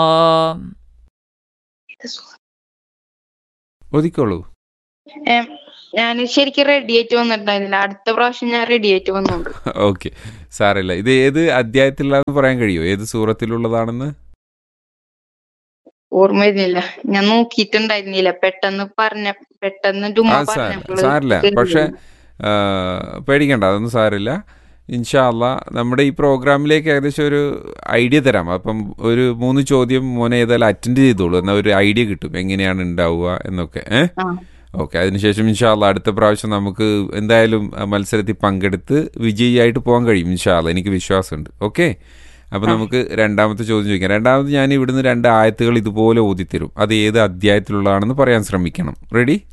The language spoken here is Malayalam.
ഒതുക്കോളൂ ഞാൻ ശരിക്കും റെഡി ആയിട്ട് വന്നിട്ടുണ്ടായിരുന്നില്ല അടുത്ത പ്രാവശ്യം ഞാൻ റെഡി ആയിട്ട് വന്നോണ്ട് ഓക്കെ സാരമില്ല ഇത് ഏത് അധ്യായത്തിലാണെന്ന് പറയാൻ കഴിയുമോ ഏത് സൂറത്തിലുള്ളതാണെന്ന് ഓർമ്മ വരുന്നില്ല ഞാൻ നോക്കിയിട്ടുണ്ടായിരുന്നില്ല പെട്ടെന്ന് പറഞ്ഞ പെട്ടെന്ന് ആ ജുമ്മ സാര പറഞ്ഞപ്പോള് സാരില്ല പക്ഷെ ആ, പേടിക്കണ്ട അതൊന്നും സാരില്ല ഇൻഷാല്ല നമ്മുടെ ഈ പ്രോഗ്രാമിലേക്ക് ഏകദേശം ഒരു ഐഡിയ തരാം അപ്പം ഒരു മൂന്ന് ചോദ്യം മോനെ ഏതായാലും അറ്റൻഡ് ചെയ്തോളൂ എന്നാൽ ഒരു ഐഡിയ കിട്ടും എങ്ങനെയാണ് ഉണ്ടാവുക എന്നൊക്കെ ഏഹ് ആ ഓക്കെ അതിനുശേഷം ഇൻഷാല്ല അടുത്ത പ്രാവശ്യം നമുക്ക് എന്തായാലും ആ മത്സരത്തിൽ പങ്കെടുത്ത് വിജയിയായിട്ട് പോകാൻ കഴിയും ഇൻഷാല്ല എനിക്ക് വിശ്വാസമുണ്ട് ഓക്കെ അപ്പോൾ നമുക്ക് രണ്ടാമത്തെ ചോദ്യം ചോദിക്കാം രണ്ടാമത് ഞാൻ ഇവിടുന്ന് രണ്ട് ആയത്തുകൾ ഇതുപോലെ ഓതിത്തരും അത് ഏത് അധ്യായത്തിലുള്ളതാണെന്ന് പറയാൻ ശ്രമിക്കണം റെഡി